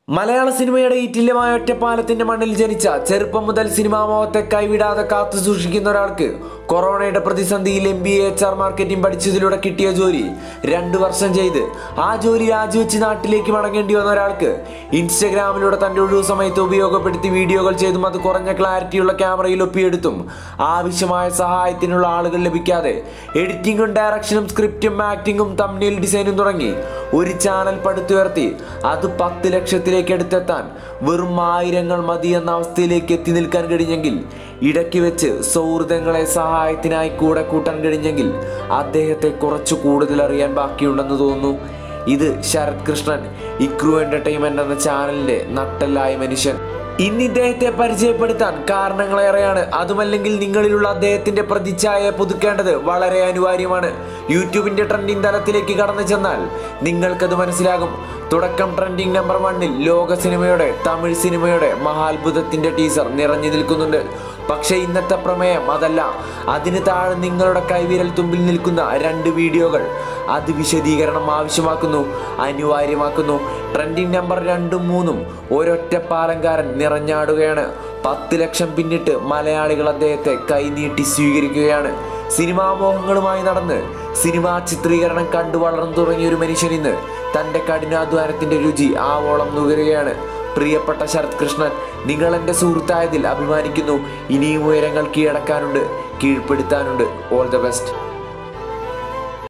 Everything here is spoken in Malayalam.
മലയാള സിനിമയുടെ ഈറ്റില്യമായ ഒറ്റപ്പാലത്തിന്റെ മണ്ണിൽ ജനിച്ച ചെറുപ്പം മുതൽ സിനിമാ മോഹത്തെ കൈവിടാതെ കാത്തു സൂക്ഷിക്കുന്ന ഒരാൾക്ക് കൊറോണയുടെ പ്രതിസന്ധിയിൽ M B A H R marketing പഠിച്ചതിലൂടെ കിട്ടിയ ജോലി രണ്ടു വർഷം ചെയ്ത് ആ ജോലി രാജിവെച്ച് നാട്ടിലേക്ക് മടങ്ങേണ്ടി വന്ന ഒരാൾക്ക് ഇൻസ്റ്റഗ്രാമിലൂടെ തന്റെ ഒഴിവു സമയത്ത് ഉപയോഗപ്പെടുത്തി വീഡിയോകൾ ചെയ്തും അത് കുറഞ്ഞ ക്ലാരിറ്റിയുള്ള ക്യാമറയിൽ ഒപ്പിയെടുത്തും ആവശ്യമായ സഹായത്തിനുള്ള ആളുകൾ ലഭിക്കാതെ എഡിറ്റിംഗും ഡയറക്ഷനും സ്ക്രിപ്റ്റും ആക്ടിങ്ങും തമ്മിൽ ഡിസൈനും തുടങ്ങി ഒരു ചാനൽ പടുത്തുയർത്തി അത് പത്ത് ലക്ഷത്തിലേക്ക് എടുത്തെത്താൻ വെറും ആയിരങ്ങൾ മതി എന്ന അവസ്ഥയിലേക്ക് എത്തി നിൽക്കാൻ കഴിഞ്ഞെങ്കിൽ ഇടയ്ക്ക് വെച്ച് സൗഹൃദങ്ങളെ സഹായത്തിനായി കൂടെ കൂട്ടാൻ കഴിഞ്ഞെങ്കിൽ അദ്ദേഹത്തെ കുറച്ചു കൂടുതൽ അറിയാൻ ബാക്കിയുണ്ടെന്ന് തോന്നുന്നു ഇത് ശരത് കൃഷ്ണൻ ഇക്രു എന്റർടൈൻമെന്റ് എന്ന ചാനലിന്റെ നട്ടല്ലായ മനുഷ്യൻ ഇന്ന് ഇദ്ദേഹത്തെ പരിചയപ്പെടുത്താൻ കാരണങ്ങളേറെയാണ് അതുമല്ലെങ്കിൽ നിങ്ങളിലുള്ള അദ്ദേഹത്തിന്റെ പ്രതിച്ഛായയെ പുതുക്കേണ്ടത് വളരെ അനിവാര്യമാണ് യൂട്യൂബിന്റെ ട്രെൻഡിങ് തലത്തിലേക്ക് കടന്നു ചെന്നാൽ നിങ്ങൾക്കത് മനസ്സിലാകും തുടക്കം ട്രെൻഡിങ് നമ്പർ വണ്ണിൽ ലോക സിനിമയുടെ തമിഴ് സിനിമയുടെ മഹാത്ഭുതത്തിന്റെ ടീസർ നിറഞ്ഞു നിൽക്കുന്നുണ്ട് പക്ഷേ ഇന്നത്തെ പ്രമേയം അതല്ല അതിന് താഴെ നിങ്ങളുടെ കൈവിരൽ തുമ്പിൽ നിൽക്കുന്ന രണ്ട് വീഡിയോകൾ അത് വിശദീകരണം ആവശ്യമാക്കുന്നു അനിവാര്യമാക്കുന്നു ട്രെൻഡിങ് നമ്പർ രണ്ടും മൂന്നും ഒരൊറ്റ പാലങ്കാരൻ നിറഞ്ഞാടുകയാണ് പത്ത് ലക്ഷം പിന്നിട്ട് മലയാളികൾ അദ്ദേഹത്തെ കൈനീട്ടി സ്വീകരിക്കുകയാണ് സിനിമാ മോഹങ്ങളുമായി നടന്ന് സിനിമാ ചിത്രീകരണം കണ്ടു വളർന്നു തുടങ്ങിയ ഒരു മനുഷ്യൻ ഇന്ന് തന്റെ കഠിനാധ്വാനത്തിന്റെ രുചി ആവോളം നുകരുകയാണ് പ്രിയപ്പെട്ട ശരത് കൃഷ്ണൻ നിങ്ങൾ എൻ്റെ സുഹൃത്തായതിൽ അഭിമാനിക്കുന്നു ഇനിയും ഉയരങ്ങൾ കീഴടക്കാനുണ്ട് കീഴ്പ്പെടുത്താനുണ്ട് ഓൾ ദ ബെസ്റ്റ്